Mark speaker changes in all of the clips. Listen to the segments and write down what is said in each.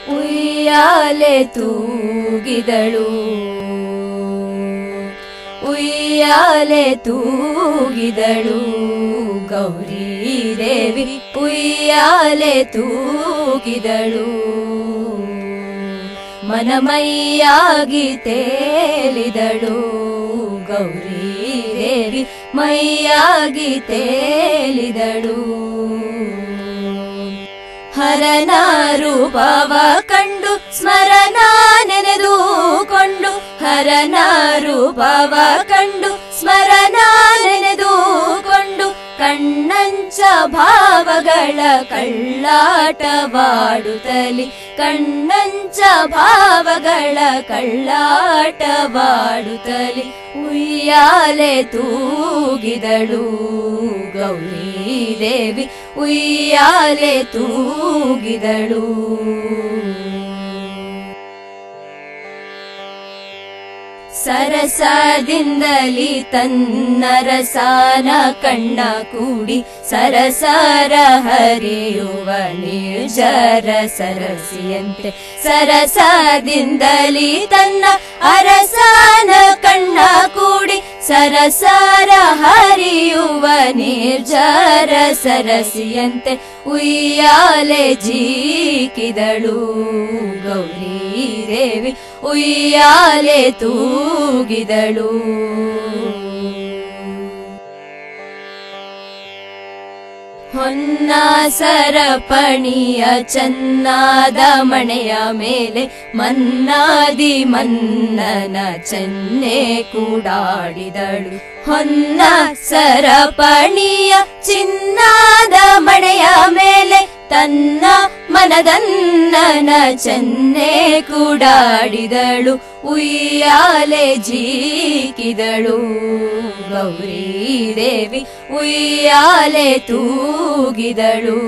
Speaker 1: ಉಯ್ಯಾಲೆ ತೂಗಿದಳು ಉಯ್ಯಾಲೆ ತೂಗಿದಳು ಗೌರಿ ದೇವಿ ಉಯ್ಯಾಲೆ ತೂಗಿದಳು ಮನಮೈಯಾಗಿ ತೇಲಿದಳು ಗೌರಿ ದೇವಿ ಮೈಯಾಗಿ ತೇಲಿದಳು ಹರನ ರೂಪವ ಕಂಡು ಸ್ಮರಣ ನೆನೆದುಕೊಂಡು ಹರನ ರೂಪವ ಕಂಡು ಸ್ಮರಣ ನೆನೆದುಕೊಂಡು ಕಣ್ಣಂಚ ಭಾವಗಳ ಕಳ್ಳಾಟವಾಡುತ್ತಲಿ ಕಣ್ಣಂಚ ಭಾವಗಳ ಕಳ್ಳಾಟವಾಡುತ್ತಲಿ ಉಯ್ಯಾಲೆ ತೂಗಿದಳು ಗೌರಿ ದೇವಿ ಉಯ್ಯಾಲೆ ತೂಗಿದಳು ಸರಸದಿಂದಲಿ ತನ್ನ ರಸಾನ ಕಣ್ಣ ಕೂಡಿ ಸರಸರ ಹರಿಯುವ ನಿರ್ಜರ ಸರಸಿಯಂತೆ ಸರಸದಿಂದಲಿ ತನ್ನ ಅರಸಾನ ಕಣ್ಣ ಕೂಡಿ ಸರಸರ ಹರಿಯುವ ನಿರ್ಜರ ಸರಸಿಯಂತೆ ಉಯ್ಯಾಲೆ ಜೀಕಿದಳು ಗೌರಿ ದೇವಿ ಉಯ್ಯಾಲೆ ತೂಗಿದಳು ಹೊನ್ನ ಸರಪಣಿಯ ಚೆನ್ನಾದ ಮಣೆಯ ಮೇಲೆ ಮನ್ನಾದಿ ಮನ್ನನ ಚೆನ್ನೆ ಕೂಡಾಡಿದಳು ಹೊನ್ನ ಸರಪಣಿಯ ಚಿನ್ನಾದ ಮಣೆಯ ಮೇಲೆ ತನ್ನ ಮನದನ್ನನ ಚೆನ್ನೆ ಕೂಡಾಡಿದಳು ಉಯ್ಯಾಲೆ ಜೀಕಿದಳು ಗೌರಿ ದೇವಿ ಉಯ್ಯಾಲೆ ತೂಗಿದಳು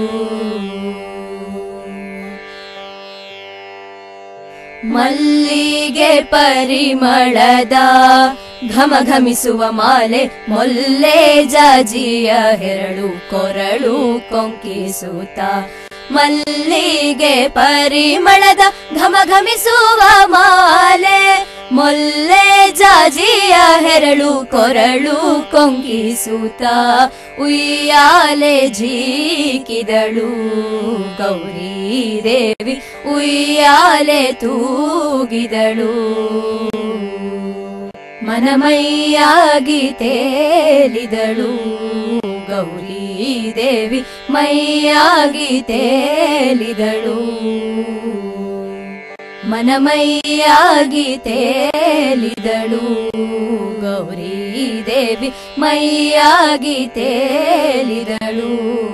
Speaker 1: ಮಲ್ಲಿಗೆ ಪರಿಮಳದ ಘಮ ಘಮಿಸುವ ಮಾಲೆ ಮೊಲ್ಲೆ ಜಾಜಿಯ ಹೆರಳು ಕೊರಳು ಕೊಂಕಿಸುತ್ತ ಮಲ್ಲಿಗೆ ಪರಿಮಳದ ಘಮ ಘಮಿಸುವ ಮಾಲೆ ಮೊಲ್ಲೆ ಜಾಜಿಯ ಹೆರಳು ಕೊರಳು ಕೊಂಕಿಸುತ್ತ ಉಯ್ಯಾಲೆ ಜೀಕಿದಳು ಗೌರಿ ದೇವಿ ಉಯ್ಯಾಲೆ ತೂಗಿದಳು ಮನಮೈಯಾಗಿ ತೇಲಿದಳು ಗೌರಿ ದೇವಿ ಮೈಯಾಗಿ ತೇಲಿದಳು ಮನಮೈಯಾಗಿ ತೇಲಿದಳು ಗೌರಿ ದೇವಿ ಮೈಯಾಗಿ ತೇಲಿದಳು